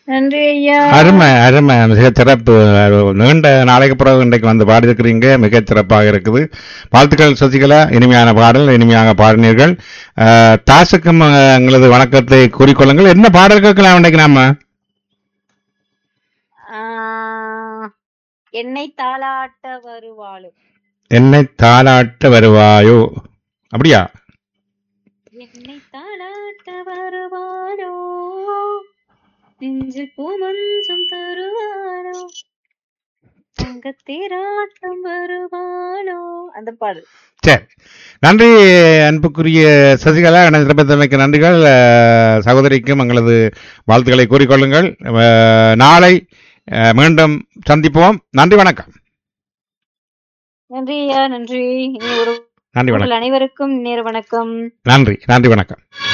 நன்றி ஐயா அருமை அருமை மிக சிறப்பு நீண்ட நாளைக்கு பிறகு இன்றைக்கு வந்து பாடியிருக்கிறீங்க மிக சிறப்பாக இருக்குது வாழ்த்துக்கள் சசிகலா இனிமையான பாடல் இனிமையாக பாடினீர்கள் அஹ், தாசுக்கும் அஹ், எங்களது வணக்கத்தை கூறிக்கொள்ளுங்கள் என்ன பாடல் கேட்கலாம் இன்றைக்கு நாம ஆஹ், என்னை தாளாட்ட வருவாளோ என்னை தாளாட்ட வருவாயோ அப்படியா என்னை தாளாட்ட வருவாளோ நெஞ்சு பூமஞ்சம் தருவாளோ தங்கத்தேராட்டம் வருவாளோ அந்த பாடல் சரி நன்றி அன்புக்குரிய சசிகலா எனது சிறப்பத்தமைக்கு நன்றிகள் அஹ், சகோதரிக்கும் எங்களது வாழ்த்துக்களை கூறிக்கொள்ளுங்கள் அஹ், நாளை அஹ், மீண்டும் சந்திப்போம் நன்றி வணக்கம் நன்றி ஐயா நன்றி இனி ஒரு நன்றி வணக்கம் உங்கள் அனைவருக்கும் நேர வணக்கம் நன்றி நன்றி வணக்கம்